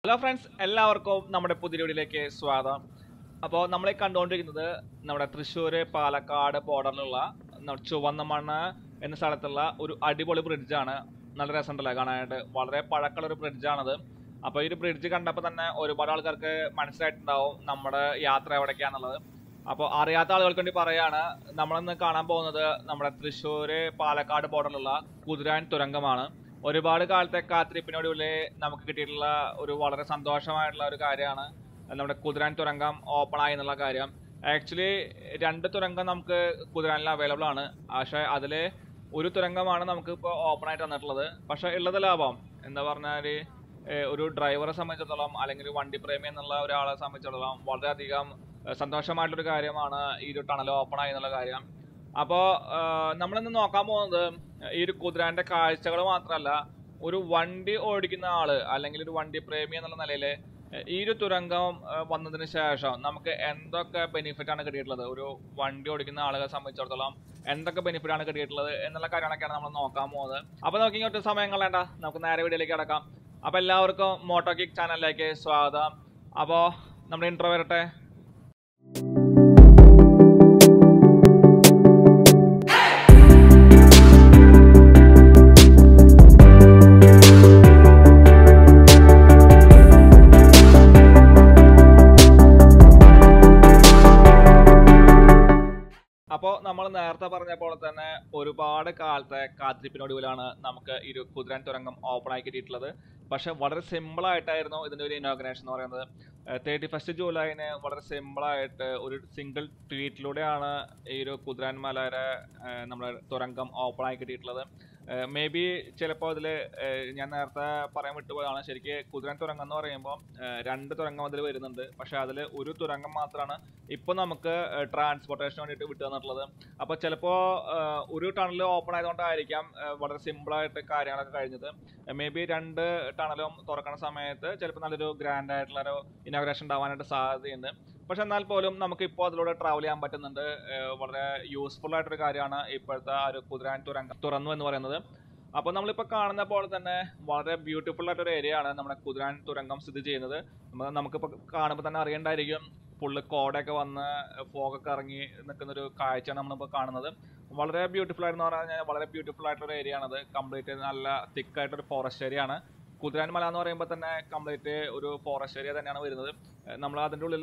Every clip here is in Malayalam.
ഹലോ ഫ്രണ്ട്സ് എല്ലാവർക്കും നമ്മുടെ പുതിയ വീഡിയോയിലേക്ക് സ്വാഗതം അപ്പോൾ നമ്മളെ കണ്ടുകൊണ്ടിരിക്കുന്നത് നമ്മുടെ തൃശ്ശൂർ പാലക്കാട് ബോർഡറിലുള്ള ന- ചുവന്ന മണ്ണ് എന്ന സ്ഥലത്തുള്ള ഒരു അടിപൊളി ബ്രിഡ്ജാണ് നല്ല രസമുണ്ടല്ലേ കാണാനായിട്ട് വളരെ പഴക്കമുള്ള ഒരു ബ്രിഡ്ജാണത് അപ്പോൾ ഈ ഒരു ബ്രിഡ്ജ് കണ്ടപ്പോൾ തന്നെ ഒരുപാട് ആൾക്കാർക്ക് മനസ്സിലായിട്ടുണ്ടാവും നമ്മുടെ യാത്ര എവിടേക്കാന്നുള്ളത് അപ്പോൾ അറിയാത്ത ആളുകൾക്ക് വേണ്ടി പറയാണ് നമ്മളിന്ന് കാണാൻ പോകുന്നത് നമ്മുടെ തൃശ്ശൂർ പാലക്കാട് ബോർഡറിലുള്ള കുതിരാൻ തുരങ്കമാണ് ഒരുപാട് കാലത്തെ കാത്തിരിപ്പിനൊടുവിൽ നമുക്ക് കിട്ടിയിട്ടുള്ള ഒരു വളരെ സന്തോഷമായിട്ടുള്ള ഒരു കാര്യമാണ് നമ്മുടെ കുതിരാൻ തുരങ്കം ഓപ്പൺ ആയി എന്നുള്ള കാര്യം ആക്ച്വലി രണ്ട് തുരങ്കം നമുക്ക് കുതിരാനിൽ അവൈലബിൾ ആണ് പക്ഷേ അതിൽ ഒരു തുരങ്കമാണ് നമുക്ക് ഇപ്പോൾ ഓപ്പൺ ആയിട്ട് വന്നിട്ടുള്ളത് പക്ഷേ ഉള്ളത് ലാഭം എന്താ പറഞ്ഞാൽ ഒരു ഡ്രൈവറെ സംബന്ധിച്ചിടത്തോളം അല്ലെങ്കിൽ ഒരു വണ്ടി പ്രേമി എന്നുള്ള ഒരാളെ സംബന്ധിച്ചിടത്തോളം വളരെയധികം ഏഹ് സന്തോഷമായിട്ടൊരു കാര്യമാണ് ഈ ഒരു ടണൽ ഓപ്പൺ ആയി എന്നുള്ള കാര്യം അപ്പോൾ നമ്മളിന്ന് നോക്കാൻ പോകുന്നത് ഈ ഒരു കുതിരാന്റെ കാഴ്ചകൾ മാത്രമല്ല ഒരു വണ്ടി ഓടിക്കുന്ന ആള് അല്ലെങ്കിൽ ഒരു വണ്ടി പ്രേമി എന്നുള്ള നിലയിൽ ഈ ഒരു തുരങ്കം ഏഹ് വന്നതിന് ശേഷം നമുക്ക് എന്തൊക്കെ ബെനിഫിറ്റ് ആണ് കിട്ടിയിട്ടുള്ളത് ഒരു വണ്ടി ഓടിക്കുന്ന ആളുകളെ സംബന്ധിച്ചിടത്തോളം എന്തൊക്കെ ബെനിഫിറ്റ് ആണ് കിട്ടിയിട്ടുള്ളത് എന്നുള്ള കാര്യങ്ങളൊക്കെയാണ് നമ്മൾ നോക്കാൻ പോകുന്നത് അപ്പോൾ നോക്കി ഇങ്ങോട്ട് സമയം കളയണ്ട നമുക്ക് നേരെ വീഡിയോയിലേക്ക് കിടക്കാം അപ്പോൾ എല്ലാവർക്കും മോട്ടോ കിക്ക് ചാനലിലേക്ക് സ്വാഗതം അപ്പോൾ നമ്മുടെ ഇൻട്രോ വരട്ടെ അപ്പോൾ നമ്മൾ നേരത്തെ പറഞ്ഞ പോലെ തന്നെ ഒരുപാട് കാലത്തെ കാത്തിരിപ്പിനൊടുവിലാണ് നമുക്ക് ഈ ഒരു കുതിരാൻ തുരങ്കം ഓപ്പൺ ആയി കിട്ടിയിട്ടുള്ളത് പക്ഷെ വളരെ സിമ്പിൾ ആയിട്ടായിരുന്നു ഇതിന്റെ ഒരു ഇനോഗ്രേഷൻ എന്ന് പറയുന്നത് തേർട്ടി ഫസ്റ്റ് ജൂലൈന് വളരെ സിമ്പിൾ ആയിട്ട് ഒരു സിംഗിൾ ട്വീറ്റിലൂടെയാണ് ഈ ഒരു കുതിരാൻ മലയുടെ ഏഹ്, നമ്മുടെ തുരങ്കം ഓപ്പൺ ആയി കിട്ടിയിട്ടുള്ളത് മേ ബി ചിലപ്പോൾ അതിൽ ഞാൻ നേരത്തെ പറയാൻ വിട്ടുപോയതാണ് ശരിക്ക് കുതിരാൻ തുരങ്കം എന്ന് പറയുമ്പോൾ ഏഹ്, രണ്ട് തുരങ്കം അതിൽ വരുന്നുണ്ട് പക്ഷെ അതിൽ ഒരു തുരങ്കം മാത്രമാണ് ഇപ്പോൾ നമുക്ക് ട്രാൻസ്പോർട്ടേഷന് വേണ്ടിയിട്ട് വിട്ടു തന്നിട്ടുള്ളത് അപ്പോൾ ചിലപ്പോൾ ഒരു ടണൽ ഓപ്പൺ ആയതുകൊണ്ടായിരിക്കാം ഏഹ്, വളരെ സിമ്പിളായിട്ട് കാര്യങ്ങളൊക്കെ കഴിഞ്ഞത് മേ ബി രണ്ട് ടണലും തുറക്കുന്ന സമയത്ത് ചിലപ്പോൾ നല്ലൊരു ഗ്രാൻഡ് ആയിട്ടുള്ള ഒരു ഇനോഗ്രേഷൻ ഉണ്ടാവാനായിട്ട് സാധ്യതയുണ്ട് പക്ഷെ എന്നാൽ പോലും നമുക്ക് ഇപ്പോൾ അതിലൂടെ ട്രാവൽ ചെയ്യാൻ പറ്റുന്നുണ്ട് ഏഹ്, വളരെ യൂസ്ഫുൾ ആയിട്ടൊരു കാര്യമാണ് ഇപ്പോഴത്തെ ആ ഒരു കുതിരാൻ തുരങ്കം തുറന്നു എന്ന് പറയുന്നത് അപ്പോൾ നമ്മളിപ്പോൾ കാണുന്ന പോലെ തന്നെ വളരെ ബ്യൂട്ടിഫുൾ ആയിട്ടൊരു ഏരിയ ആണ് നമ്മുടെ കുതിരാൻ തുരങ്കം സ്ഥിതി ചെയ്യുന്നത് നമ്മ- നമുക്കിപ്പോൾ കാണുമ്പോൾ തന്നെ അറിയണ്ടായിരിക്കും ഫുള്ള് കോടയൊക്കെ വന്ന് ഫോഗൊക്കെ ഇറങ്ങി നിൽക്കുന്ന ഒരു കാഴ്ചയാണ് നമ്മളിപ്പോൾ കാണുന്നത് വളരെ ബ്യൂട്ടിഫുൾ ആയിരുന്നു പറഞ്ഞാൽ വളരെ ബ്യൂട്ടിഫുൾ ആയിട്ടുള്ള ഒരു ഏരിയ ആണത് കംപ്ലീറ്റ് നല്ല തിക്ക് ആയിട്ടൊരു ഫോറസ്റ്റ് ഏരിയ ആണ് കുതിരാൻ മല എന്ന് പറയുമ്പോൾ തന്നെ കംപ്ലീറ്റ് ഒരു ഫോറസ്റ്റ് ഏരിയ തന്നെയാണ് വരുന്നത് നമ്മൾ അതിൻ്റെ ഉള്ളിൽ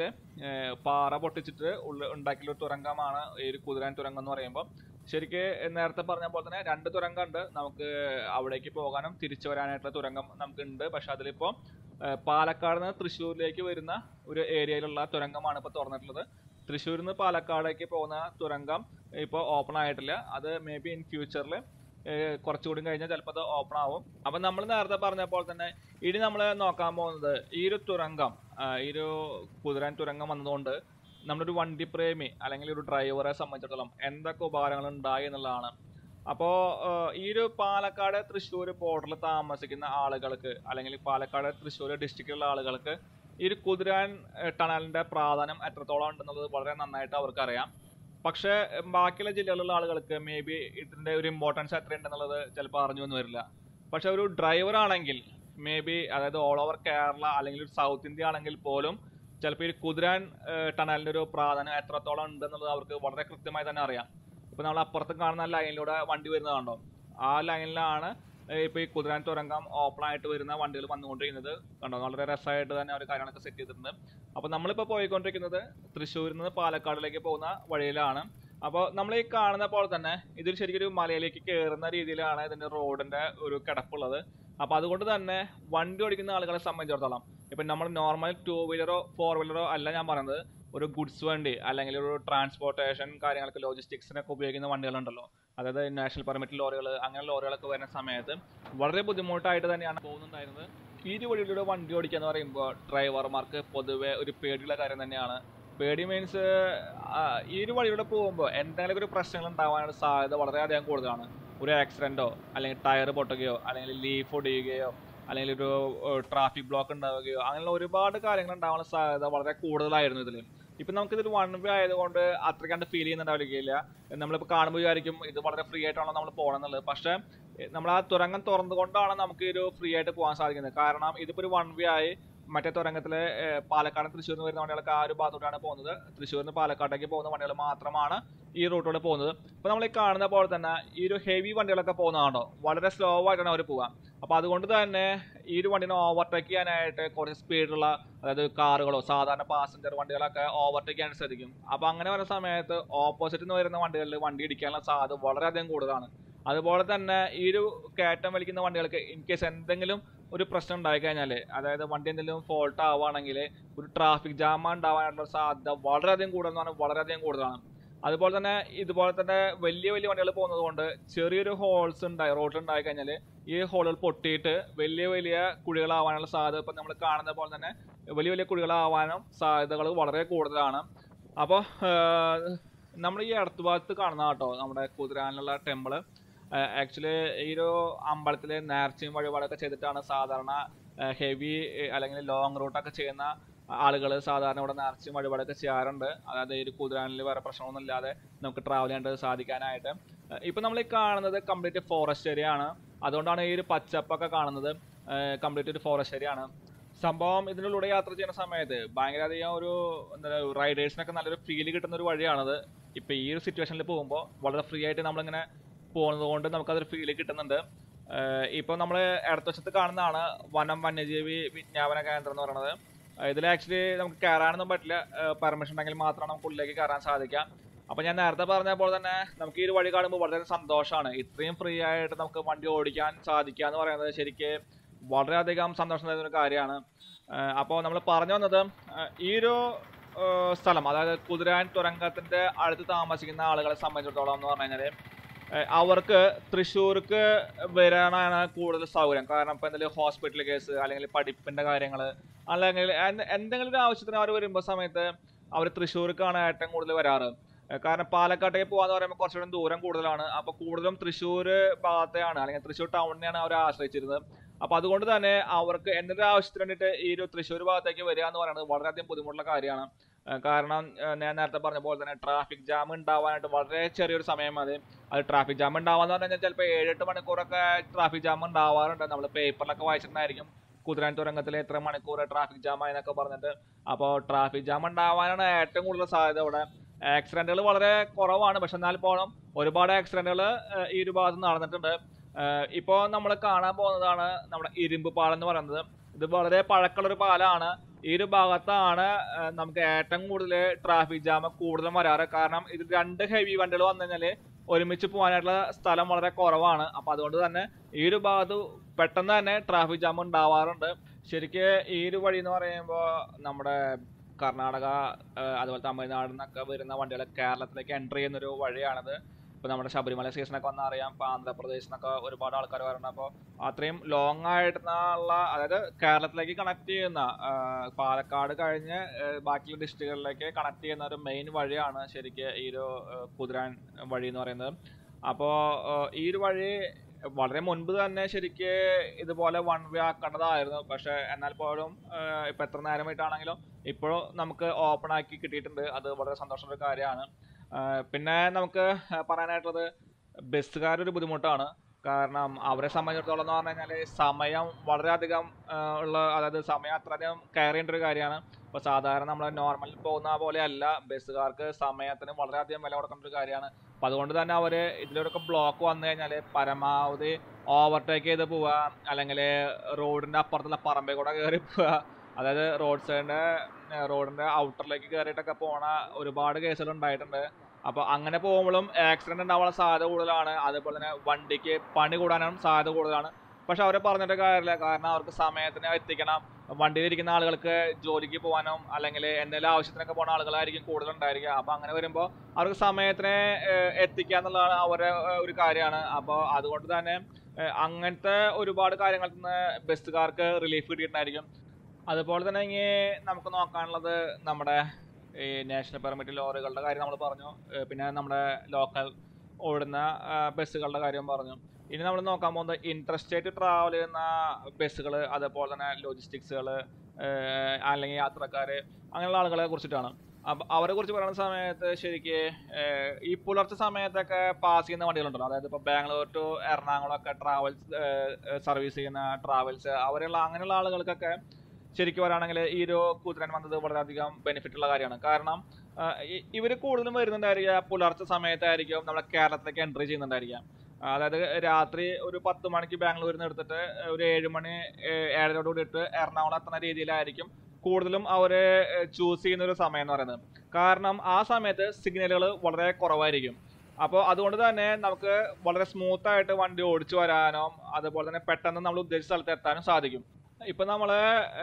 പാറ പൊട്ടിച്ചിട്ട് ഉള്ളിൽ ഉണ്ടാക്കിയുള്ള ഒരു തുരങ്കമാണ് ഈ ഒരു കുതിരാൻ തുരങ്കം എന്ന് പറയുമ്പോൾ ശരിക്ക് നേരത്തെ പറഞ്ഞ പോലെ തന്നെ രണ്ട് തുരങ്കം ഉണ്ട് നമുക്ക് അവിടേക്ക് പോകാനും തിരിച്ചു വരാനായിട്ടുള്ള തുരങ്കം നമുക്ക് ഉണ്ട് പക്ഷെ അതിലിപ്പോൾ ഏഹ് പാലക്കാട് നിന്ന് തൃശ്ശൂരിലേക്ക് വരുന്ന ഒരു ഏരിയയിലുള്ള തുരങ്കമാണ് ഇപ്പോൾ തുറന്നിട്ടുള്ളത് തൃശ്ശൂരിൽ നിന്ന് പാലക്കാടേക്ക് പോകുന്ന തുരങ്കം ഇപ്പോൾ ഓപ്പൺ ആയിട്ടില്ല അത് മേ ബി ഇൻ ഫ്യൂച്ചറിൽ കുറച്ചുകൂടി കഴിഞ്ഞാൽ ചിലപ്പോൾ അത് ഓപ്പൺ ആവും അപ്പം നമ്മൾ നേരത്തെ പറഞ്ഞ പോലെ തന്നെ ഇനി നമ്മൾ നോക്കാൻ പോകുന്നത് ഈ ഒരു തുരങ്കം ആ, ഈ ഒരു കുതിരാൻ തുരങ്കം വന്നതുകൊണ്ട് നമ്മളൊരു വണ്ടി പ്രേമി അല്ലെങ്കിൽ ഒരു ഡ്രൈവറെ സംബന്ധിച്ചിടത്തോളം എന്തൊക്കെ ഉപകാരങ്ങൾ ഉണ്ടായി എന്നുള്ളതാണ് അപ്പോൾ ഈ ഒരു പാലക്കാട് തൃശ്ശൂർ ബോർഡറിൽ താമസിക്കുന്ന ആളുകൾക്ക് അല്ലെങ്കിൽ പാലക്കാട് തൃശ്ശൂർ ഡിസ്ട്രിക്റ്റിലുള്ള ആളുകൾക്ക് ഈ ഒരു കുതിരാൻ ഏഹ്, ടണലിന്റെ പ്രാധാന്യം എത്രത്തോളം ഉണ്ടെന്നുള്ളത് വളരെ നന്നായിട്ട് അവർക്കറിയാം പക്ഷേ ഏഹ്, ബാക്കിയുള്ള ജില്ലകളിലുള്ള ആളുകൾക്ക് മേ ബി ഇതിന്റെ ഒരു ഇമ്പോർട്ടൻസ് എത്രയുണ്ടെന്നുള്ളത് ചിലപ്പോൾ അറിഞ്ഞു എന്ന് വരില്ല പക്ഷെ ഒരു ഡ്രൈവർ ആണെങ്കിൽ മേ ബി അതായത് ഓൾ ഓവർ കേരള അല്ലെങ്കിൽ ഒരു സൗത്ത് ഇന്ത്യ ആണെങ്കിൽ പോലും ചിലപ്പോൾ ഈ ഒരു കുതിരാൻ ഏഹ്, ടണലിന്റെ ഒരു പ്രാധാന്യം എത്രത്തോളം ഉണ്ടെന്നുള്ളത് അവർക്ക് വളരെ കൃത്യമായി തന്നെ അറിയാം ഇപ്പൊ നമ്മൾ അപ്പുറത്ത് കാണുന്ന ലൈനിലൂടെ വണ്ടി വരുന്നത് കണ്ടോ ആ ലൈനിലാണ് ഇപ്പൊ ഈ കുതിരാൻ തുരങ്കം ഓപ്പൺ ആയിട്ട് വരുന്ന വണ്ടികൾ വന്നുകൊണ്ടിരിക്കുന്നത് കണ്ടോ വളരെ രസമായിട്ട് തന്നെ അവർ കാര്യങ്ങളൊക്കെ സെറ്റ് ചെയ്തിട്ടുണ്ട് അപ്പൊ നമ്മളിപ്പോ പോയിക്കൊണ്ടിരിക്കുന്നത് തൃശ്ശൂരിൽ നിന്ന് പാലക്കാടിലേക്ക് പോകുന്ന വഴിയിലാണ് അപ്പോൾ നമ്മൾ ഈ കാണുന്ന പോലെ തന്നെ ഇതിൽ ശരിക്കും ഒരു മലയിലേക്ക് കയറുന്ന രീതിയിലാണ് ഇതിന്റെ റോഡിന്റെ ഒരു കിടപ്പുള്ളത് അപ്പൊ അതുകൊണ്ട് തന്നെ വണ്ടി ഓടിക്കുന്ന ആളുകളെ സംബന്ധിച്ചിടത്തോളം ഇപ്പൊ നമ്മൾ നോർമൽ ടൂ വീലറോ ഫോർ വീലറോ അല്ല ഞാൻ പറയുന്നത് ഒരു ഗുഡ്സ് വണ്ടി അല്ലെങ്കിൽ ഒരു ട്രാൻസ്പോർട്ടേഷൻ കാര്യങ്ങൾക്ക് ലോജിസ്റ്റിക്സിനൊക്കെ ഉപയോഗിക്കുന്ന വണ്ടികളുണ്ടല്ലോ അതായത് നാഷണൽ പെർമിറ്റ് ലോറികൾ അങ്ങനെ ലോറികളൊക്കെ വരുന്ന സമയത്ത് വളരെ ബുദ്ധിമുട്ടായിട്ട് തന്നെയാണ് പോകുന്നുണ്ടായിരുന്നത് ഈ ഒരു വഴിയിലൂടെ വണ്ടി ഓടിക്കുക എന്ന് പറയുമ്പോൾ ഡ്രൈവർമാർക്ക് പൊതുവെ ഒരു പേടിയുള്ള കാര്യം തന്നെയാണ് പേടി മീൻസ് ഈ ഒരു വഴിയിലൂടെ പോകുമ്പോൾ എന്തെങ്കിലും ഒരു പ്രശ്നങ്ങൾ ഉണ്ടാവാനുള്ള സാധ്യത വളരെയധികം കൂടുതലാണ് ഒരു ആക്സിഡന്റോ അല്ലെങ്കിൽ ടയർ പൊട്ടുകയോ അല്ലെങ്കിൽ ലീഫ് ഒടിയുകയോ അല്ലെങ്കിൽ ഒരു ട്രാഫിക് ബ്ലോക്ക് ഉണ്ടാവുകയോ അങ്ങനെയുള്ള ഒരുപാട് കാര്യങ്ങൾ ഉണ്ടാവാനുള്ള സാധ്യത വളരെ കൂടുതലായിരുന്നു ഇതിൽ ഇപ്പൊ നമുക്ക് ഇതൊരു വൺ വേ ആയതുകൊണ്ട് അത്ര കണ്ട് ഫീൽ ചെയ്യുന്നുണ്ടാവില്ല നമ്മളിപ്പോ കാണുമ്പോൾ വിചാരിക്കും ഇത് വളരെ ഫ്രീ ആയിട്ടാണോ നമ്മൾ പോകണമെന്നുള്ളത് പക്ഷെ നമ്മൾ ആ തുരങ്കം തുറന്നുകൊണ്ടാണ് നമുക്ക് ഒരു ഫ്രീ ആയിട്ട് പോകാൻ സാധിക്കുന്നത് കാരണം ഇതിപ്പോ ഒരു വൺ വേ ആയി മറ്റേ തുരങ്കത്തിലെ ഏഹ്, പാലക്കാട് തൃശ്ശൂരിൽ നിന്ന് വരുന്ന വണ്ടികളൊക്കെ ആ ഒരു ഭാഗത്തോട്ടാണ് പോകുന്നത് തൃശ്ശൂരിൽ നിന്ന് പാലക്കാട്ടേക്ക് പോകുന്ന വണ്ടികൾ മാത്രമാണ് ഈ റൂട്ടിലൂടെ പോകുന്നത് അപ്പോൾ നമ്മൾ ഈ കാണുന്ന പോലെ തന്നെ ഈ ഒരു ഹെവി വണ്ടികളൊക്കെ പോകുന്നതാണോ വളരെ സ്ലോ ആയിട്ടാണ് അവർ പോവുക അപ്പോൾ അതുകൊണ്ട് തന്നെ ഈ ഒരു വണ്ടിനെ ഓവർടേക്ക് ചെയ്യാനായിട്ട് കുറച്ച് സ്പീഡുള്ള അതായത് കാറുകളോ സാധാരണ പാസഞ്ചർ വണ്ടികളൊക്കെ ഓവർടേക്ക് ചെയ്യാൻ ശ്രദ്ധിക്കും അപ്പോൾ അങ്ങനെ വരുന്ന സമയത്ത് ഓപ്പോസിറ്റ് നിന്ന് വരുന്ന വണ്ടികളിൽ വണ്ടി ഇടിക്കാനുള്ള സാധ്യത വളരെയധികം കൂടുതലാണ് അതുപോലെ തന്നെ ഈ ഒരു കയറ്റം വലിക്കുന്ന വണ്ടികൾക്ക് ഇൻ കേസ് എന്തെങ്കിലും ഒരു പ്രശ്നം ഉണ്ടായി കഴിഞ്ഞാൽ അതായത് വണ്ടി എന്തെങ്കിലും ഫോൾട്ട് ആവുകയാണെങ്കിൽ ഒരു ട്രാഫിക് ജാം ഉണ്ടാവാനുള്ള സാധ്യത വളരെയധികം കൂടുതലെന്ന് പറഞ്ഞാൽ വളരെയധികം കൂടുതലാണ് അതുപോലെ തന്നെ ഇതുപോലെ തന്നെ വലിയ വലിയ വണ്ടികൾ പോകുന്നത് കൊണ്ട് ചെറിയൊരു ഹോൾസ് ഉണ്ടായി റോഡിൽ ഉണ്ടായി കഴിഞ്ഞാൽ ഈ ഹോളുകൾ പൊട്ടിയിട്ട് വലിയ വലിയ കുഴികളാവാനുള്ള സാധ്യത ഇപ്പം നമ്മൾ കാണുന്ന പോലെ തന്നെ വലിയ വലിയ കുഴികളാവാനും സാധ്യതകൾ വളരെ കൂടുതലാണ് അപ്പോൾ നമ്മൾ ഈ അടുത്ത ഭാഗത്ത് കാണുന്ന കേട്ടോ നമ്മുടെ കുതിരാനുള്ള ടെമ്പിള് ആക്ച്വലി ഈ ഒരു അമ്പലത്തിൽ നേർച്ചയും വഴിപാടൊക്കെ ചെയ്തിട്ടാണ് സാധാരണ ഹെവി അല്ലെങ്കിൽ ലോങ് റൂട്ടൊക്കെ ചെയ്യുന്ന ആളുകൾ സാധാരണ ഇവിടെ നേർച്ചയും വഴിപാടൊക്കെ ചെയ്യാറുണ്ട് അതായത് ഈ ഒരു കുതിരാനിൽ വേറെ പ്രശ്നമൊന്നും ഇല്ലാതെ നമുക്ക് ട്രാവൽ ചെയ്യാനായിട്ട് സാധിക്കാനായിട്ട് ഇപ്പം നമ്മൾ ഈ കാണുന്നത് കംപ്ലീറ്റ് ഫോറസ്റ്റ് ഏരിയ ആണ് അതുകൊണ്ടാണ് ഈ ഒരു പച്ചപ്പൊക്കെ കാണുന്നത് കംപ്ലീറ്റ് ഒരു ഫോറസ്റ്റ് ഏരിയ ആണ് സംഭവം ഇതിനുള്ളിലൂടെ യാത്ര ചെയ്യുന്ന സമയത്ത് ഭയങ്കര അധികം ഒരു എന്താ റൈഡേഴ്സിനൊക്കെ നല്ലൊരു ഫീൽ കിട്ടുന്ന ഒരു വഴിയാണത് ഇപ്പൊ ഈ ഒരു സിറ്റുവേഷനിൽ പോകുമ്പോൾ വളരെ ഫ്രീ ആയിട്ട് നമ്മളിങ്ങനെ പോകുന്നത് കൊണ്ട് നമുക്കതൊരു ഫീൽ കിട്ടുന്നുണ്ട് ഏഹ് ഇപ്പൊ നമ്മൾ ഇടത്തുവശത്ത് കാണുന്നതാണ് വനം വന്യജീവി വിജ്ഞാപന കേന്ദ്രം എന്ന് പറയുന്നത് ഇതിൽ ആക്ച്വലി നമുക്ക് കയറാനൊന്നും പറ്റില്ല പെർമിഷൻ ഉണ്ടെങ്കിൽ മാത്രമാണ് നമുക്ക് ഉള്ളിലേക്ക് കയറാൻ സാധിക്കുക അപ്പൊ ഞാൻ നേരത്തെ പറഞ്ഞ പോലെ തന്നെ നമുക്ക് ഈ ഒരു വഴി കാണുമ്പോൾ വളരെ സന്തോഷമാണ് ഇത്രയും ഫ്രീ ആയിട്ട് നമുക്ക് വണ്ടി ഓടിക്കാൻ സാധിക്കുക എന്ന് പറയുന്നത് ശരിക്ക് വളരെയധികം സന്തോഷം തരുന്ന ഒരു കാര്യമാണ് അപ്പോൾ നമ്മൾ പറഞ്ഞു വന്നത് ഏഹ് ഈ ഒരു ഏഹ് സ്ഥലം അതായത് കുതിരാൻ തുരങ്കത്തിന്റെ അടുത്ത് താമസിക്കുന്ന ആളുകളെ സംബന്ധിച്ചിടത്തോളം എന്ന് പറഞ്ഞു കഴിഞ്ഞാൽ അവർക്ക് തൃശ്ശൂർക്ക് വരാനാണ് കൂടുതൽ സൗകര്യം കാരണം ഇപ്പൊ എന്തെങ്കിലും ഹോസ്പിറ്റൽ കേസ് അല്ലെങ്കിൽ പഠിപ്പിന്റെ കാര്യങ്ങൾ അല്ലെങ്കിൽ എന്ത് എന്തെങ്കിലും ഒരു ആവശ്യത്തിന് അവർ വരുമ്പോൾ സമയത്ത് അവർ തൃശ്ശൂർക്കാണ് ഏറ്റവും കൂടുതൽ വരാറ് ഏഹ് കാരണം പാലക്കാട്ടേക്ക് പോകാന്ന് പറയുമ്പോൾ കുറച്ചുകൂടി ദൂരം കൂടുതലാണ് അപ്പൊ കൂടുതലും തൃശ്ശൂർ ഭാഗത്തെയാണ് അല്ലെങ്കിൽ തൃശ്ശൂർ ടൗണിനെയാണ് അവർ ആശ്രയിച്ചിരുന്നത് അപ്പൊ അതുകൊണ്ട് തന്നെ അവർക്ക് എന്തെങ്കിലും ആവശ്യത്തിന് വേണ്ടിയിട്ട് ഈ ഒരു തൃശ്ശൂർ ഭാഗത്തേക്ക് വരിക എന്ന് പറയുന്നത് വളരെയധികം ബുദ്ധിമുട്ടുള്ള കാര്യമാണ് ഏഹ് കാരണം ഏഹ് ഞാൻ നേരത്തെ പറഞ്ഞ പോലെ തന്നെ ട്രാഫിക് ജാം ഉണ്ടാവാനായിട്ട് വളരെ ചെറിയൊരു സമയം മതി അത് ട്രാഫിക് ജാം ഉണ്ടാവാന്ന് പറഞ്ഞു കഴിഞ്ഞാൽ ചിലപ്പോൾ ഏഴെട്ട് മണിക്കൂറൊക്കെ ട്രാഫിക് ജാം ഉണ്ടാവാറുണ്ട് നമ്മൾ പേപ്പറിലൊക്കെ വായിച്ചിട്ടുണ്ടായിരിക്കും കുതിരാൻ തുരങ്കത്തിൽ എത്ര മണിക്കൂർ ട്രാഫിക് ജാം ആയെന്നൊക്കെ പറഞ്ഞിട്ട് അപ്പോൾ ട്രാഫിക് ജാം ഉണ്ടാവാനാണ് ഏറ്റവും കൂടുതൽ സാധ്യത ഇവിടെ ആക്സിഡന്റുകൾ വളരെ കുറവാണ് പക്ഷെ എന്നാൽ പോലും ഒരുപാട് ആക്സിഡന്റുകൾ ഈ ഒരു ഭാഗത്ത് നടന്നിട്ടുണ്ട് ഏഹ് ഇപ്പോ നമ്മൾ കാണാൻ പോകുന്നതാണ് നമ്മുടെ ഇരുമ്പ് പാലം എന്ന് പറയുന്നത് ഇത് വളരെ പഴക്കമുള്ള ഒരു പാലമാണ് ഈ ഒരു ഭാഗത്താണ് ഏഹ് നമുക്ക് ഏറ്റവും കൂടുതൽ ട്രാഫിക് ജാം കൂടുതലും വരാറ് കാരണം ഇത് രണ്ട് ഹെവി വണ്ടികൾ വന്നു കഴിഞ്ഞാൽ ഒരുമിച്ച് പോകാനായിട്ടുള്ള സ്ഥലം വളരെ കുറവാണ് അപ്പൊ അതുകൊണ്ട് തന്നെ ഈ ഒരു ഭാഗത്ത് പെട്ടെന്ന് തന്നെ ട്രാഫിക് ജാം ഉണ്ടാവാറുണ്ട് ശരിക്ക് ഈ ഒരു വഴി എന്ന് പറയുമ്പോൾ നമ്മുടെ കർണാടക ഏഹ് അതുപോലെ തമിഴ്നാട് നിന്നൊക്കെ വരുന്ന വണ്ടികൾ കേരളത്തിലേക്ക് എൻ്റർ ചെയ്യുന്ന ഒരു വഴിയാണിത് ഇപ്പൊ നമ്മുടെ ശബരിമല സീസണൊക്കെ വന്നാൽ അറിയാം ഇപ്പൊ ആന്ധ്രാപ്രദേശിൽ നിന്നൊക്കെ ഒരുപാട് ആൾക്കാർ വരണം അപ്പോൾ അത്രയും ലോങ് ആയിട്ടുള്ള അതായത് കേരളത്തിലേക്ക് കണക്ട് ചെയ്യുന്ന ആഹ് പാലക്കാട് കഴിഞ്ഞ് ആഹ് ബാക്കിയുള്ള ഡിസ്ട്രിക്റ്റുകളിലേക്ക് കണക്ട് ചെയ്യുന്ന ഒരു മെയിൻ വഴിയാണ് ശരിക്ക് ഈ ഒരു ആഹ് കുതിരാൻ വഴി എന്ന് പറയുന്നത് അപ്പോൾ ഈ ഒരു വഴി വളരെ മുൻപ് തന്നെ ശരിക്ക് ഇതുപോലെ വൺ വേ ആക്കേണ്ടതായിരുന്നു പക്ഷെ എന്നാൽ പോലും ആഹ് ഇപ്പൊ എത്ര നേരമായിട്ടാണെങ്കിലും ഇപ്പോഴും നമുക്ക് ഓപ്പൺ ആക്കി കിട്ടിയിട്ടുണ്ട് അത് വളരെ സന്തോഷമുള്ള ഒരു കാര്യമാണ് ആഹ് പിന്നെ നമുക്ക് പറയാനായിട്ടുള്ളത് ബസ്സുകാരൊരു ബുദ്ധിമുട്ടാണ് കാരണം അവരെ സംബന്ധിച്ചിടത്തോളം എന്ന് പറഞ്ഞു കഴിഞ്ഞാൽ സമയം വളരെയധികം ആഹ് ഉള്ള അതായത് സമയം അത്രയധികം കെയർ ചെയ്യേണ്ട ഒരു കാര്യമാണ് ഇപ്പോൾ സാധാരണ നമ്മൾ നോർമൽ പോകുന്ന പോലെയല്ല ബസ്സുകാർക്ക് സമയത്തിന് വളരെയധികം വില കൊടുക്കേണ്ട ഒരു കാര്യമാണ് അപ്പം അതുകൊണ്ട് തന്നെ അവർ ഇതിലൂടെയൊക്കെ ബ്ലോക്ക് വന്നു കഴിഞ്ഞാൽ പരമാവധി ഓവർടേക്ക് ചെയ്ത് പോവുക അല്ലെങ്കിൽ റോഡിൻ്റെ അപ്പുറത്തുള്ള പറമ്പിൽ കൂടെ കയറി പോവുക അതായത് റോഡ് സൈഡിൻ്റെ റോഡിൻ്റെ ഔട്ടറിലേക്ക് കയറിയിട്ടൊക്കെ പോണ ഒരുപാട് കേസുകൾ ഉണ്ടായിട്ടുണ്ട് അപ്പൊ അങ്ങനെ പോകുമ്പോഴും ആക്സിഡന്റ് ഉണ്ടാവാനുള്ള സാധ്യത കൂടുതലാണ് അതേപോലെ തന്നെ വണ്ടിക്ക് പണി കൂടാനും സാധ്യത കൂടുതലാണ് പക്ഷെ അവരെ പറഞ്ഞിട്ട് കാര്യമില്ല കാരണം അവർക്ക് സമയത്തിന് എത്തിക്കണം വണ്ടിയിലിരിക്കുന്ന ആളുകൾക്ക് ജോലിക്ക് പോകാനും അല്ലെങ്കിൽ എന്തെങ്കിലും ആവശ്യത്തിനൊക്കെ പോകുന്ന ആളുകളായിരിക്കും കൂടുതൽ ഉണ്ടായിരിക്കുക അപ്പൊ അങ്ങനെ വരുമ്പോൾ അവർക്ക് സമയത്തിന് ഏഹ്, എത്തിക്കുക എന്നുള്ളതാണ് അവരെ ഏഹ്, ഒരു കാര്യമാണ് അപ്പോൾ അതുകൊണ്ട് തന്നെ ഏഹ്, അങ്ങനത്തെ ഒരുപാട് കാര്യങ്ങളിൽ നിന്ന് ബസ്സുകാർക്ക് റിലീഫ് കിട്ടിയിട്ടുണ്ടായിരിക്കും അതുപോലെ തന്നെ ഇനി നമുക്ക് നോക്കാനുള്ളത് നമ്മുടെ ഈ നാഷണൽ പെർമിറ്റ് ലോറികളുടെ കാര്യം നമ്മൾ പറഞ്ഞു ഏഹ് പിന്നെ നമ്മുടെ ലോക്കൽ ഓടുന്ന ആ, ബസ്സുകളുടെ കാര്യം പറഞ്ഞു ഇനി നമ്മൾ നോക്കാൻ പോകുന്നത് ഇൻട്രസ്റ്റേറ്റ് ട്രാവൽ ചെയ്യുന്ന ബസ്സുകൾ അതേപോലെ തന്നെ ലോജിസ്റ്റിക്സുകൾ അല്ലെങ്കിൽ യാത്രക്കാർ അങ്ങനെയുള്ള ആളുകളെ കുറിച്ചിട്ടാണ് അപ്പം അവരെ കുറിച്ച് പറയുന്ന സമയത്ത് ശരിക്ക് ഏഹ് ഈ പുലർച്ചെ സമയത്തൊക്കെ പാസ് ചെയ്യുന്ന വണ്ടികളുണ്ടല്ലോ അതായത് ഇപ്പോൾ ബാംഗ്ലൂർ ടു എറണാകുളം ഒക്കെ ട്രാവൽസ് സർവീസ് ചെയ്യുന്ന ട്രാവൽസ് അവരുള്ള അങ്ങനെയുള്ള ആളുകൾക്കൊക്കെ ശരിക്കും പറയുകയാണെങ്കിൽ ഈ ഒരു കുതിരൻ വന്നത് വളരെയധികം ബെനിഫിറ്റ് ഉള്ള കാര്യമാണ് കാരണം ഇവർ കൂടുതലും വരുന്നുണ്ടായിരിക്കുക പുലർച്ചെ സമയത്തായിരിക്കും നമ്മുടെ കേരളത്തിലേക്ക് എൻട്രി ചെയ്യുന്നുണ്ടായിരിക്കുക ആ, അതായത് രാത്രി ഒരു പത്ത് മണിക്ക് ബാംഗ്ലൂരിൽ നിന്ന് എടുത്തിട്ട് ഒരു ഏഴ് മണി ഏഹ് ഏഴരയോട് കൂടിയിട്ട് എറണാകുളം എത്തുന്ന രീതിയിലായിരിക്കും കൂടുതലും അവർ ചൂസ് ചെയ്യുന്ന ഒരു സമയം എന്ന് പറയുന്നത് കാരണം ആ സമയത്ത് സിഗ്നലുകൾ വളരെ കുറവായിരിക്കും അപ്പോൾ അതുകൊണ്ട് തന്നെ നമുക്ക് വളരെ സ്മൂത്ത് ആയിട്ട് വണ്ടി ഓടിച്ചു വരാനോ അതുപോലെ തന്നെ പെട്ടെന്ന് നമ്മൾ ഉദ്ദേശിച്ച സ്ഥലത്ത് എത്താനും സാധിക്കും ഇപ്പൊ നമ്മള്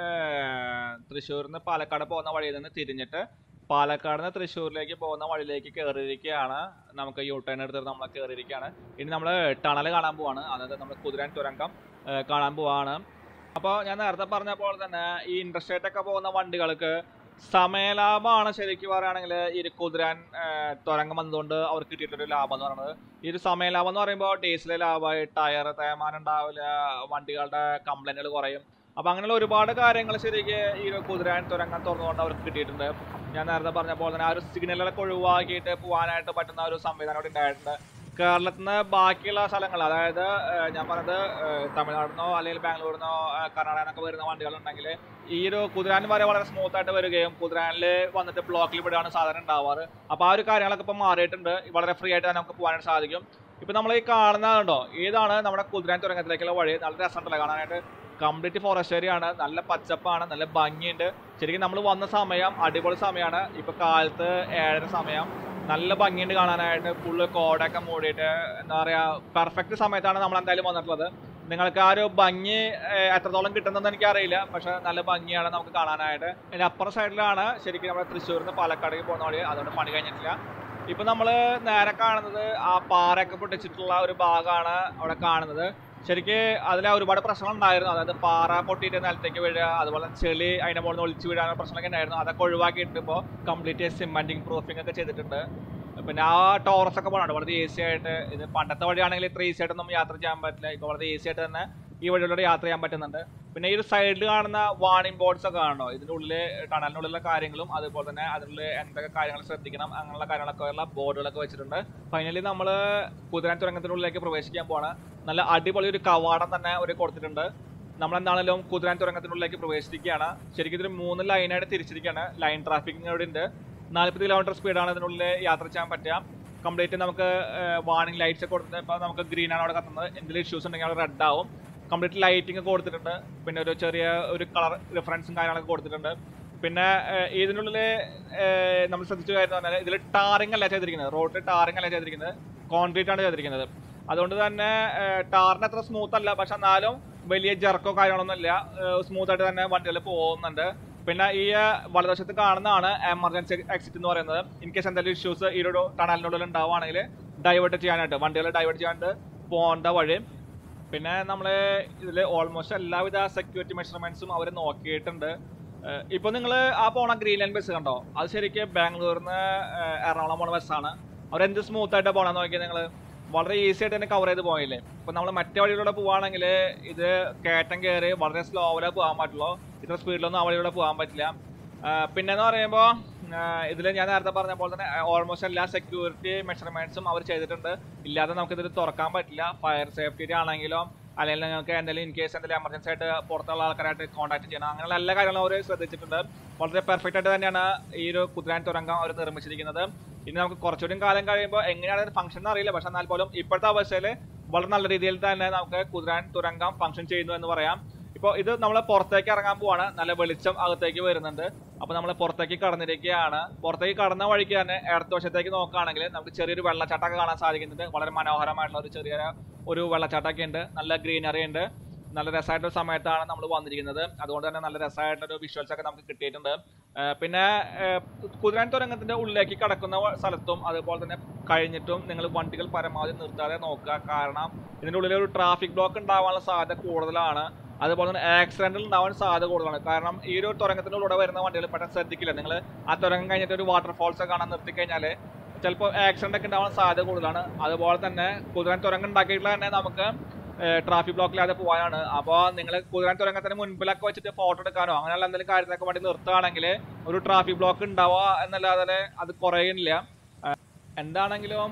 തൃശ്ശൂരിൽ നിന്ന് പാലക്കാട് പോകുന്ന വഴിയിൽ നിന്ന് തിരിഞ്ഞിട്ട് പാലക്കാട് നിന്ന് തൃശ്ശൂരിലേക്ക് പോകുന്ന വഴിയിലേക്ക് കയറിയിരിക്കുകയാണ് നമുക്ക് യു ടേൺ എടുത്തിട്ട് നമ്മൾ കയറിയിരിക്കുകയാണ് ഇനി നമ്മൾ ടണൽ കാണാൻ പോവാണ് അതായത് നമ്മൾ കുതിരാൻ തുരങ്കം ഏഹ് കാണാൻ പോവാണ് അപ്പോൾ ഞാൻ നേരത്തെ പറഞ്ഞ പോലെ തന്നെ ഈ ഇൻട്രസ്റ്റേറ്റ് ഒക്കെ പോകുന്ന വണ്ടികൾക്ക് സമയലാഭമാണ് ശരിക്കും പറയുകയാണെങ്കിൽ ഈ ഒരു കുതിരാൻ ഏഹ് തുരങ്കം വന്നതുകൊണ്ട് അവർക്ക് കിട്ടിയിട്ടൊരു ലാഭം എന്ന് പറയുന്നത് ഈ ഒരു സമയലാഭം എന്ന് പറയുമ്പോൾ ഡീസൽ ലാഭമായി ടയർ തേമാനം ഉണ്ടാവില്ല വണ്ടികളുടെ കംപ്ലൈന്റുകൾ കുറയും അപ്പൊ അങ്ങനെയുള്ള ഒരുപാട് കാര്യങ്ങൾ ശരിക്ക് ഈ ഒരു കുതിരാൻ തുരങ്കം തുറന്നുകൊണ്ട് അവർക്ക് കിട്ടിയിട്ടുണ്ട് ഞാൻ നേരത്തെ പറഞ്ഞ പോലെ തന്നെ ആ ഒരു സിഗ്നലുകളൊക്കെ ഒഴിവാക്കിയിട്ട് പോകാനായിട്ട് പറ്റുന്ന ഒരു സംവിധാനം ഇവിടെ ഉണ്ടായിട്ടുണ്ട് കേരളത്തിൽ നിന്ന് ബാക്കിയുള്ള സ്ഥലങ്ങൾ അതായത് ഏഹ് ഞാൻ പറഞ്ഞത് ഏഹ് തമിഴ്നാടിൽ നിന്നോ അല്ലെങ്കിൽ ബാംഗ്ലൂരിൽ നിന്നോ കർണാടകയിൽ നിന്നൊക്കെ വരുന്ന വണ്ടികളുണ്ടെങ്കിൽ ഈ ഒരു കുതിരാൻ വരെ വളരെ സ്മൂത്ത് ആയിട്ട് വരികയും കുതിരാനിൽ വന്നിട്ട് ബ്ലോക്കിൽ വിടുകയാണ് സാധാരണ ഉണ്ടാവാറ് അപ്പൊ ആ ഒരു കാര്യങ്ങളൊക്കെ ഇപ്പൊ മാറിയിട്ടുണ്ട് വളരെ ഫ്രീ ആയിട്ട് തന്നെ നമുക്ക് പോകാനായിട്ട് സാധിക്കും ഇപ്പൊ നമ്മൾ ഈ കാണുന്നതുണ്ടോ ഏതാണ് നമ്മുടെ കുതിരാൻ തുരങ്കത്തിലേക്കുള്ള വഴി നല്ല രസമുണ്ടല്ലോ കാണാനായിട്ട് കംപ്ലീറ്റ് ഫോറസ്റ്റ് ഏരിയ ആണ് നല്ല പച്ചപ്പാണ് നല്ല ഭംഗിയുണ്ട് ശരിക്കും നമ്മൾ വന്ന സമയം അടിപൊളി സമയമാണ് ഇപ്പൊ കാലത്ത് ഏഴര സമയം നല്ല ഭംഗിയുണ്ട് കാണാനായിട്ട് ഫുള്ള് കോടൊക്കെ മൂടിയിട്ട് എന്താ പറയാ പെർഫെക്റ്റ് സമയത്താണ് നമ്മൾ എന്തായാലും വന്നിട്ടുള്ളത് നിങ്ങൾക്ക് ആ ഒരു ഭംഗി ഏഹ്, എത്രത്തോളം കിട്ടുന്നതെന്ന് എനിക്കറിയില്ല പക്ഷെ നല്ല ഭംഗിയാണ് നമുക്ക് കാണാനായിട്ട് ഇതിന്റെ അപ്പുറ സൈഡിലാണ് ശരിക്കും നമ്മുടെ തൃശ്ശൂരിൽ നിന്ന് പാലക്കാടേക്ക് പോകുന്ന വഴി അതുകൊണ്ട് പണി കഴിഞ്ഞിട്ടില്ല ഇപ്പൊ നമ്മള് നേരെ കാണുന്നത് ആ പാറയൊക്കെ പൊട്ടിച്ചിട്ടുള്ള ഒരു ഭാഗമാണ് അവിടെ കാണുന്നത് ശരിക്ക് അതിൽ ഒരുപാട് പ്രശ്നങ്ങൾ ഉണ്ടായിരുന്നു അതായത് പാറ പൊട്ടിയിട്ട് നിലത്തേക്ക് വീഴുക അതുപോലെ ചെളി അതിന്റെ മുകളിൽ നിന്ന് ഒളിച്ചു വീഴാനുള്ള പ്രശ്നമൊക്കെ ഉണ്ടായിരുന്നു അതൊക്കെ ഒഴിവാക്കിയിട്ട് ഇപ്പോൾ കംപ്ലീറ്റ് സിമെന്റിങ് പ്രൂഫിംഗ് ഒക്കെ ചെയ്തിട്ടുണ്ട് പിന്നെ ആ ടോറസ് ഒക്കെ പോകണം വളരെ ഈസി ആയിട്ട് ഇത് പണ്ടത്തെ വഴിയാണെങ്കിൽ ഇത്ര ഈസി ആയിട്ടൊന്നും യാത്ര ചെയ്യാൻ പറ്റില്ല ഇപ്പോൾ വളരെ ഈസി ആയിട്ട് തന്നെ ഈ വഴിയിലൂടെ യാത്ര ചെയ്യാൻ പറ്റുന്നുണ്ട് പിന്നെ ഈ ഒരു സൈഡിൽ കാണുന്ന വാണിംഗ് ബോർഡ്സ് ഒക്കെ കാണണോ ഇതിന്റെ ഉള്ളിൽ ടണലിനുള്ളിലുള്ള കാര്യങ്ങളും അതുപോലെ തന്നെ അതിനുള്ളിൽ എന്തൊക്കെ കാര്യങ്ങൾ ശ്രദ്ധിക്കണം അങ്ങനെയുള്ള കാര്യങ്ങളൊക്കെ ഉള്ള ബോർഡുകളൊക്കെ വെച്ചിട്ടുണ്ട് ഫൈനലി നമ്മൾ കുതിരാൻ തുരങ്കത്തിനുള്ളിലേക്ക് പ്രവേശിക്കാൻ പോവാണ് നല്ല അടിപൊളി ഒരു കവാടം തന്നെ ഒരു കൊടുത്തിട്ടുണ്ട് നമ്മൾ എന്താണെങ്കിലും കുതിരാൻ തുരങ്കത്തിനുള്ളിലേക്ക് പ്രവേശിക്കുകയാണ് ശരിക്കും ഇതൊരു മൂന്ന് ലൈനായിട്ട് തിരിച്ചിരിക്കുകയാണ് ലൈൻ ട്രാഫിക് ഇവിടെ ഉണ്ട് നാൽപ്പത് കിലോമീറ്റർ സ്പീഡാണ് ഇതിനുള്ളിൽ യാത്ര ചെയ്യാൻ പറ്റുക കംപ്ലീറ്റ് നമുക്ക് വാർണിംഗ് ലൈറ്റ്സ് ഒക്കെ കൊടുത്തിട്ട് ഇപ്പോൾ നമുക്ക് ഗ്രീൻ ആണ് അവിടെ കത്തുന്നത് എന്തെങ്കിലും ഇഷ്യൂസ് ഉണ്ടെങ്കിൽ അവിടെ റെഡ് ആവും കംപ്ലീറ്റ് ലൈറ്റിംഗ് കൊടുത്തിട്ടുണ്ട് പിന്നെ ഒരു ചെറിയ ഒരു കളർ റിഫറൻസും കാര്യങ്ങളൊക്കെ കൊടുത്തിട്ടുണ്ട് പിന്നെ ഏഹ്, ഇതിനുള്ളിൽ ഏഹ്, നമ്മൾ ശ്രദ്ധിച്ച കാര്യം എന്ന് പറഞ്ഞാൽ ഇതിൽ ടാറിംഗ് അല്ല ചെയ്തിരിക്കുന്നത് റോഡിൽ ടാറിംഗ് അല്ല ചെയ്തിരിക്കുന്നത് കോൺക്രീറ്റ് ആണ് ചെയ്തിരിക്കുന്നത് അതുകൊണ്ട് തന്നെ ടാറിന് അത്ര സ്മൂത്ത് അല്ല പക്ഷെ എന്നാലും വലിയ ജെർക്കോ കാര്യങ്ങളൊന്നും ഇല്ല സ്മൂത്ത് ആയിട്ട് തന്നെ വണ്ടികൾ പോകുന്നുണ്ട് പിന്നെ ഈ ഏഹ്, വലതുവശത്ത് കാണുന്നതാണ് എമർജൻസി എക്സിറ്റ് എന്ന് പറയുന്നത് ഇൻ കേസ് എന്തെങ്കിലും ഇഷ്യൂസ് ഈ ഒരു ടണലിനുള്ളിൽ ഉണ്ടാവുകയാണെങ്കിൽ ഡൈവേർട്ട് ചെയ്യാനായിട്ട് വണ്ടികൾ ഡൈവേർട്ട് ചെയ്യാണ്ട് പോകേണ്ട വഴി പിന്നെ നമ്മൾ ഇതിൽ ഓൾമോസ്റ്റ് എല്ലാവിധ സെക്യൂരിറ്റി മെഷർമെന്റ്സും അവർ നോക്കിയിട്ടുണ്ട് ഏഹ് ഇപ്പൊ നിങ്ങൾ ആ പോണ ഗ്രീൻ ലൈൻ ബസ് കണ്ടോ അത് ശരിക്കും ബാംഗ്ലൂരിൽ നിന്ന് എറണാകുളം പോണ ബസ്സാണ് അവരെന്ത് സ്മൂത്ത് ആയിട്ട് പോകണം നോക്കിയാൽ നിങ്ങൾ വളരെ ഈസി ആയിട്ട് തന്നെ കവർ ചെയ്ത് പോയില്ലേ ഇപ്പൊ നമ്മൾ മറ്റേ വഴിയിലൂടെ പോവാണെങ്കിൽ ഇത് കയറ്റം കയറി വളരെ സ്ലോവിലേ പോകാൻ പറ്റുള്ളൂ ഇത്ര സ്പീഡിലൊന്നും ആ വഴിയിലൂടെ പോകാൻ പറ്റില്ല പിന്നെന്ന് പറയുമ്പോൾ ഇതിൽ ഞാൻ നേരത്തെ പറഞ്ഞ പോലെ തന്നെ ഓൾമോസ്റ്റ് എല്ലാ സെക്യൂരിറ്റി മെഷർമെന്റ്സും അവർ ചെയ്തിട്ടുണ്ട് ഇല്ലാതെ നമുക്കിത് തുറക്കാൻ പറ്റില്ല ഫയർ സേഫ്റ്റി ആണെങ്കിലും അല്ലെങ്കിൽ നിങ്ങൾക്ക് എന്തെങ്കിലും ഇൻ കേസ് എന്തെങ്കിലും എമർജൻസി ആയിട്ട് പുറത്തുള്ള ആൾക്കാരായിട്ട് കോൺടാക്ട് ചെയ്യണം അങ്ങനെയുള്ള എല്ലാ കാര്യങ്ങളും അവർ ശ്രദ്ധിച്ചിട്ടുണ്ട് വളരെ പെർഫെക്റ്റ് ആയിട്ട് തന്നെയാണ് ഈ ഒരു കുതിരാൻ തുരങ്കം അവർ നിർമ്മിച്ചിരിക്കുന്നത് ഇനി നമുക്ക് കുറച്ചുകൂടി കാലം കഴിയുമ്പോൾ എങ്ങനെയാണ് ഫംഗ്ഷൻ എന്ന് അറിയില്ല പക്ഷെ എന്നാൽ പോലും ഇപ്പോഴത്തെ അവസ്ഥയിൽ വളരെ നല്ല രീതിയിൽ തന്നെ നമുക്ക് കുതിരാൻ തുരങ്കം ഫംഗ്ഷൻ ചെയ്യുന്നു എന്ന് പറയാം ഇപ്പോൾ ഇത് നമ്മൾ പുറത്തേക്ക് ഇറങ്ങാൻ പോവാണ് നല്ല വെളിച്ചം അകത്തേക്ക് വരുന്നുണ്ട് അപ്പൊ നമ്മൾ പുറത്തേക്ക് കടന്നിരിക്കുകയാണ് പുറത്തേക്ക് കടന്ന വഴിക്ക് തന്നെ ഇടത്ത് വശത്തേക്ക് നോക്കുകയാണെങ്കിൽ നമുക്ക് ചെറിയൊരു വെള്ളച്ചാട്ടമൊക്കെ കാണാൻ സാധിക്കുന്നുണ്ട് വളരെ മനോഹരമായിട്ടുള്ള ഒരു ചെറിയ ഒരു വെള്ളച്ചാട്ടമൊക്കെ ഉണ്ട് നല്ല ഗ്രീനറി ഉണ്ട് നല്ല രസമായിട്ടൊരു സമയത്താണ് നമ്മൾ വന്നിരിക്കുന്നത് അതുകൊണ്ട് തന്നെ നല്ല രസമായിട്ടൊരു വിഷ്വൽസ് ഒക്കെ നമുക്ക് കിട്ടിയിട്ടുണ്ട് ആ, പിന്നെ ആ, കുതിരാൻ തുരങ്കത്തിന്റെ ഉള്ളിലേക്ക് കടക്കുന്ന വ- സ്ഥലത്തും അതുപോലെ തന്നെ കഴിഞ്ഞിട്ടും നിങ്ങൾ വണ്ടികൾ പരമാവധി നിർത്താതെ നോക്കുക കാരണം ഇതിന്റെ ഉള്ളിൽ ഒരു ട്രാഫിക് ബ്ലോക്ക് ഉണ്ടാവാനുള്ള സാധ്യത കൂടുതലാണ് അതുപോലെ തന്നെ ആക്സിഡന്റിൽ ഉണ്ടാവാൻ സാധ്യത കൂടുതലാണ് കാരണം ഈ ഒരു തുരങ്കത്തിന്റെ ഉള്ളിലൂടെ വരുന്ന വണ്ടികൾ പെട്ടെന്ന് ശ്രദ്ധിക്കില്ല നിങ്ങൾ ആ തുരങ്കം കഴിഞ്ഞിട്ട് ഒരു വാട്ടർഫോൾസ് ഒക്കെ കാണാൻ നിർത്തി കഴിഞ്ഞാൽ ചിലപ്പോൾ ആക്സിഡന്റ് ഒക്കെ ഉണ്ടാവാൻ സാധ്യത കൂടുതലാണ് അതുപോലെ തന്നെ കുതിരാൻ തുരങ്കം ഉണ്ടാക്കിയിട്ടുള്ള തന്നെ നമുക്ക് ട്രാഫിക് ബ്ലോക്കിലാതെ പോകാനാണ് അപ്പോൾ നിങ്ങൾ കുതിരാൻ തുരങ്കത്തിന് മുൻപിലൊക്കെ വെച്ചിട്ട് ഫോട്ടോ എടുക്കാനോ അങ്ങനെയുള്ള എന്തെങ്കിലും കാര്യത്തിനൊക്കെ വേണ്ടി നിർത്തുകയാണെങ്കിൽ ഒരു ട്രാഫിക് ബ്ലോക്ക് ഉണ്ടാവുക എന്നല്ലാതെ അത് കുറയുന്നില്ല ഏഹ് എന്താണെങ്കിലും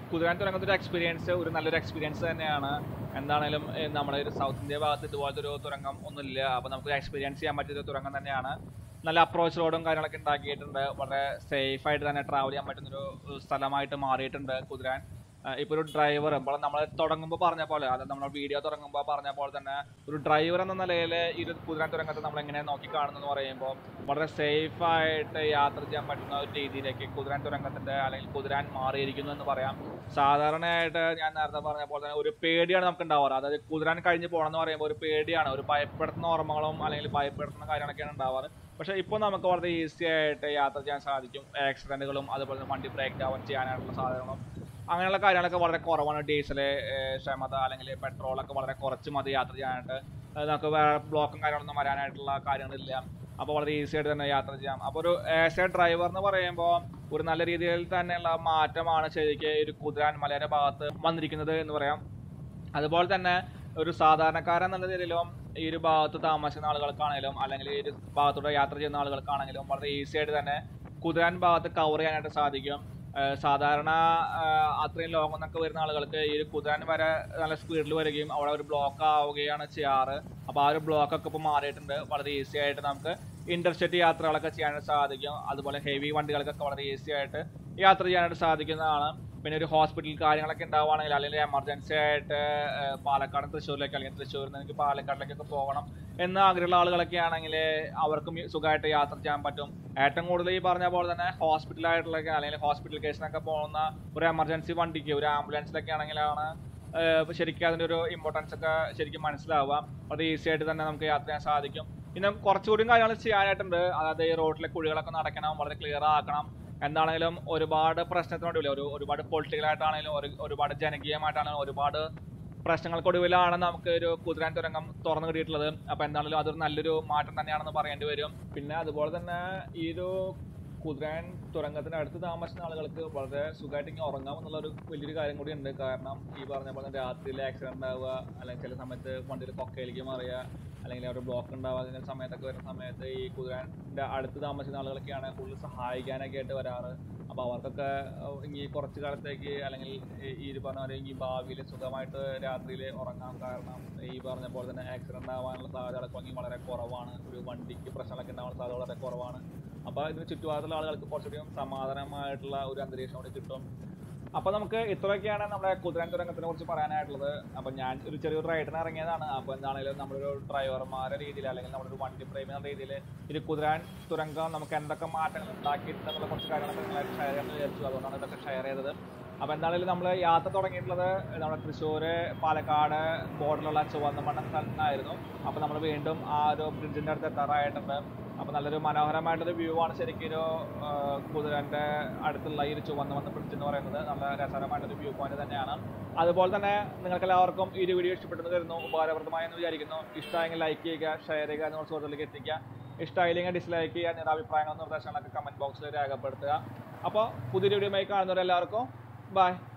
കുതിരാൻ തുരങ്കത്തിന്റെ എക്സ്പീരിയൻസ് ഒരു നല്ലൊരു എക്സ്പീരിയൻസ് തന്നെയാണ് എന്താണേലും ഏഹ്, നമ്മുടെ ഒരു സൗത്ത് ഇന്ത്യ ഭാഗത്ത് ഇതുപോലത്തെ ഒരു തുരങ്കം ഒന്നുമില്ല അപ്പോൾ നമുക്ക് എക്സ്പീരിയൻസ് ചെയ്യാൻ പറ്റിയ ഒരു തുരങ്കം തന്നെയാണ് നല്ല അപ്രോച്ച് റോഡും കാര്യങ്ങളൊക്കെ ഉണ്ടാക്കിയിട്ടുണ്ട് വളരെ സേഫ് ആയിട്ട് തന്നെ ട്രാവൽ ചെയ്യാൻ പറ്റുന്ന ഒരു ഏഹ്, സ്ഥലമായിട്ട് മാറിയിട്ടുണ്ട് കുതിരാൻ ആഹ് ഇപ്പൊ ഒരു ഡ്രൈവർ ഇപ്പോൾ നമ്മൾ തുടങ്ങുമ്പോൾ പറഞ്ഞ പോലെ അത് നമ്മൾ വീഡിയോ തുടങ്ങുമ്പോൾ പറഞ്ഞ പോലെ തന്നെ ഒരു ഡ്രൈവർ എന്ന നിലയിൽ ഈ ഒരു കുതിരാൻ തുരങ്കത്തെ നമ്മൾ എങ്ങനെ നോക്കി കാണുന്നു പറയുമ്പോൾ വളരെ സേഫ് ആയിട്ട് യാത്ര ചെയ്യാൻ പറ്റുന്ന ഒരു രീതിയിലേക്ക് കുതിരാൻ തുരങ്കത്തിന്റെ അല്ലെങ്കിൽ കുതിരാൻ മാറിയിരിക്കുന്നു എന്ന് പറയാം സാധാരണയായിട്ട് ഞാൻ നേരത്തെ പറഞ്ഞ പോലെ തന്നെ ഒരു പേടിയാണ് നമുക്ക് ഉണ്ടാവാറ് അതായത് കുതിരാൻ കഴിഞ്ഞ് പോകണം എന്ന് പറയുമ്പോൾ ഒരു പേടിയാണ് ഒരു ഭയപ്പെടുത്തുന്ന ഓർമ്മകളും അല്ലെങ്കിൽ ഭയപ്പെടുത്തുന്ന കാര്യങ്ങളൊക്കെയാണ് ഉണ്ടാവാറ് പക്ഷെ ഇപ്പോൾ നമുക്ക് വളരെ ഈസി ആയിട്ട് യാത്ര ചെയ്യാൻ സാധിക്കും ആക്സിഡന്റുകളും അതുപോലെ തന്നെ വണ്ടി ബ്രേക്ക് ഡൗൺ ചെയ്യാനായിട്ടുള്ള സാധനങ്ങളും അങ്ങനെയുള്ള കാര്യങ്ങളൊക്കെ വളരെ കുറവാണ് ഡീസൽ ക്ഷമത അല്ലെങ്കിൽ പെട്രോൾ ഒക്കെ വളരെ കുറച്ച് മതി യാത്ര ചെയ്യാനായിട്ട് അത് നമുക്ക് വേറെ ബ്ലോക്കും കാര്യങ്ങളൊന്നും വരാനായിട്ടുള്ള കാര്യങ്ങളില്ല അപ്പോൾ വളരെ ഈസി ആയിട്ട് തന്നെ യാത്ര ചെയ്യാം അപ്പോൾ ഒരു ആസ് എ ഡ്രൈവർ എന്ന് പറയുമ്പോൾ ഒരു നല്ല രീതിയിൽ തന്നെയുള്ള മാറ്റമാണ് ശരിക്കും ഈ ഒരു കുതിരാൻ മലയുടെ ഭാഗത്ത് വന്നിരിക്കുന്നത് എന്ന് പറയാം അതുപോലെ തന്നെ ഒരു സാധാരണക്കാരൻ എന്നുള്ള നിലയിലും ഈ ഒരു ഭാഗത്ത് താമസിക്കുന്ന ആളുകൾക്കാണെങ്കിലും അല്ലെങ്കിൽ ഈ ഒരു ഭാഗത്തൂടെ യാത്ര ചെയ്യുന്ന ആളുകൾക്കാണെങ്കിലും വളരെ ഈസി ആയിട്ട് തന്നെ കുതിരാൻ ഭാഗത്ത് കവർ ചെയ്യാനായിട്ട് സാധിക്കും ഏഹ് സാധാരണ ഏഹ് അത്രയും ലോങ് എന്നൊക്കെ വരുന്ന ആളുകൾക്ക് ഈ ഒരു കുതിരാൻ വരെ നല്ല സ്പീഡിൽ വരികയും അവിടെ ഒരു ബ്ലോക്ക് ആവുകയാണ് ചെയ്യാറ് അപ്പോൾ ആ ഒരു ബ്ലോക്ക് ഒക്കെ ഇപ്പോൾ മാറിയിട്ടുണ്ട് വളരെ ഈസി ആയിട്ട് നമുക്ക് ഇന്റർസ്റ്റേറ്റ് യാത്രകളൊക്കെ ചെയ്യാനായിട്ട് സാധിക്കും അതുപോലെ ഹെവി വണ്ടികൾക്കൊക്കെ വളരെ ഈസി ആയിട്ട് യാത്ര ചെയ്യാനായിട്ട് സാധിക്കുന്നതാണ് പിന്നെ ഒരു ഹോസ്പിറ്റൽ കാര്യങ്ങളൊക്കെ ഉണ്ടാവുകയാണെങ്കിൽ അല്ലെങ്കിൽ എമർജൻസി ആയിട്ട് ഏഹ് പാലക്കാട് തൃശ്ശൂരിലേക്ക് അല്ലെങ്കിൽ തൃശ്ശൂരിൽ നിന്ന് എനിക്ക് പാലക്കാടിലേക്കൊക്കെ പോകണം എന്ന് ആഗ്രഹമുള്ള ആളുകളൊക്കെ ആണെങ്കിൽ അവർക്കും ഈ സുഖമായിട്ട് യാത്ര ചെയ്യാൻ പറ്റും ഏറ്റവും കൂടുതൽ ഈ പറഞ്ഞ പോലെ തന്നെ ഹോസ്പിറ്റലായിട്ടുള്ള അല്ലെങ്കിൽ ഹോസ്പിറ്റൽ കേസിനൊക്കെ പോകുന്ന ഒരു എമർജൻസി വണ്ടിക്ക് ഒരു ആംബുലൻസിലൊക്കെ ആണെങ്കിലാണ് ഏഹ് ശരിക്കും അതിൻ്റെ ഒരു ഇമ്പോർട്ടൻസ് ഒക്കെ ശരിക്കും മനസ്സിലാവുക അത് ഈസി ആയിട്ട് തന്നെ നമുക്ക് യാത്ര ചെയ്യാൻ സാധിക്കും പിന്നെ കുറച്ചുകൂടി കാര്യങ്ങൾ ചെയ്യാനായിട്ടുണ്ട് അതായത് ഈ റോഡിലെ കുഴികളൊക്കെ നടക്കണം വളരെ ക്ലിയർ ആക്കണം എന്താണെങ്കിലും ഒരുപാട് പ്രശ്നത്തിനൊടുവില്ല ഒരു ഒരുപാട് പൊളിറ്റിക്കലായിട്ടാണെങ്കിലും ഒരു ഒരുപാട് ജനകീയമായിട്ടാണെങ്കിലും ഒരുപാട് പ്രശ്നങ്ങൾക്കൊടുവിലാണ് നമുക്ക് ഒരു കുതിരാൻ തുരങ്കം തുറന്നു കിട്ടിയിട്ടുള്ളത് അപ്പൊ എന്താണെങ്കിലും അതൊരു നല്ലൊരു മാറ്റം തന്നെയാണെന്ന് പറയേണ്ടി വരും പിന്നെ അതുപോലെ തന്നെ ഈ ഒരു കുതിരാൻ തുരങ്കത്തിന് അടുത്ത് താമസിക്കുന്ന ആളുകൾക്ക് വളരെ സുഖമായിട്ട് ഇങ്ങനെ ഉറങ്ങാം എന്നുള്ള ഒരു വലിയൊരു കാര്യം കൂടി ഉണ്ട് കാരണം ഈ പറഞ്ഞ പോലെ രാത്രിയിൽ ആക്സിഡന്റ് ഉണ്ടാവുക അല്ലെങ്കിൽ ചില സമയത്ത് വണ്ടിയിൽ കൊക്കയിലേക്ക് മറിയുക അല്ലെങ്കിൽ അവിടെ ബ്ലോക്ക് ഉണ്ടാവുക അങ്ങനെ സമയത്തൊക്കെ വരുന്ന സമയത്ത് ഈ കുതിരാൻ്റെ അടുത്ത് താമസിക്കുന്ന ആളുകളൊക്കെയാണ് കൂടുതൽ സഹായിക്കാനൊക്കെ ആയിട്ട് വരാറ് അപ്പോൾ അവർക്കൊക്കെ ഏഹ്, ഇനി കുറച്ച് കാലത്തേക്ക് അല്ലെങ്കിൽ ഈ- ഈ ഒരു പറഞ്ഞ പോലെ ഈ ഭാവിയിൽ സുഖമായിട്ട് രാത്രിയിൽ ഉറങ്ങാം കാരണം ഈ പറഞ്ഞ പോലെ തന്നെ ആക്സിഡന്റ് ആവാനുള്ള സാധ്യതകളൊക്കെ ഇനി വളരെ കുറവാണ് ഒരു വണ്ടിക്ക് പ്രശ്നങ്ങളൊക്കെ ഉണ്ടാവാനുള്ള സാധ്യത വളരെ കുറവാണ് അപ്പോൾ ഇതിന് ചുറ്റുപാടുള്ള ആളുകൾക്ക് കുറച്ചുകൂടിയും സമാധാനമായിട്ടുള്ള ഒരു അന്തരീക്ഷം കൂടി കിട്ടും അപ്പോൾ നമുക്ക് ഇത്രയൊക്കെയാണ് നമ്മുടെ കുതിരാൻ തുരങ്കത്തിനെ കുറിച്ച് പറയാനായിട്ടുള്ളത് അപ്പോൾ ഞാൻ ഒരു ചെറിയൊരു റൈഡിന് ഇറങ്ങിയതാണ് അപ്പോൾ എന്താണെങ്കിലും നമ്മളൊരു ഡ്രൈവർമാരുടെ രീതിയിൽ അല്ലെങ്കിൽ നമ്മളൊരു വണ്ടി പ്രേമി എന്ന രീതിയിൽ ഇത് കുതിരാൻ തുരങ്കം നമുക്ക് എന്തൊക്കെ മാറ്റങ്ങൾ ഉണ്ടാക്കിയിട്ടുണ്ടെന്നുള്ള കുറച്ച് കാര്യങ്ങളൊക്കെ നിങ്ങളായിട്ട് ഷെയർ ചെയ്യാമെന്ന് വിചാരിച്ചു അതുകൊണ്ടാണ് ഇതൊക്കെ ഷെയർ ചെയ്തത് അപ്പോൾ എന്താണെങ്കിലും നമ്മൾ യാത്ര തുടങ്ങിയിട്ടുള്ളത് നമ്മുടെ തൃശ്ശൂർ പാലക്കാട് ബോർഡറിലുള്ള ചുവന്നമണ്ണ സ്ഥലത്തായിരുന്നു അപ്പോൾ നമ്മൾ വീണ്ടും ആ ഒരു ബ്രിഡ്ജിൻ്റെ അടുത്ത് എത്താറായിട്ടുണ്ട് അപ്പോൾ നല്ലൊരു മനോഹരമായിട്ടൊരു വ്യൂ ആണ് ശരിക്കും ഒരു ആ, കുതിരൻ്റെ അടുത്തുള്ള ഈ ഒരു ചുവന്നമണ്ണ ബ്രിഡ്ജ് എന്ന് പറയുന്നത് നല്ല രസകരമായിട്ടൊരു വ്യൂ പോയിന്റ് തന്നെയാണ് അതുപോലെ തന്നെ നിങ്ങൾക്ക് എല്ലാവർക്കും ഈ ഒരു വീഡിയോ ഇഷ്ടപ്പെട്ടെന്ന് കരുതുന്നു ഉപകാരപ്രദമായെന്ന് വിചാരിക്കുന്നു ഇഷ്ടമായെങ്കിൽ ലൈക്ക് ചെയ്യുക ഷെയർ ചെയ്യുക നിങ്ങൾ സുഹൃത്തുക്കളിലേക്ക് എത്തിക്കുക ഇഷ്ടമായില്ലെങ്കിൽ ഡിസ്ലൈക്ക് ചെയ്യുക നിങ്ങളുടെ അഭിപ്രായങ്ങളും നിർദ്ദേശങ്ങളൊക്കെ കമന്റ് ബോക്സിൽ രേഖപ്പെടുത്തുക അപ്പോൾ പുതിയൊരു വീഡിയോയുമായി കാണുന്നവരെല്ലാവർക്കും ബൈ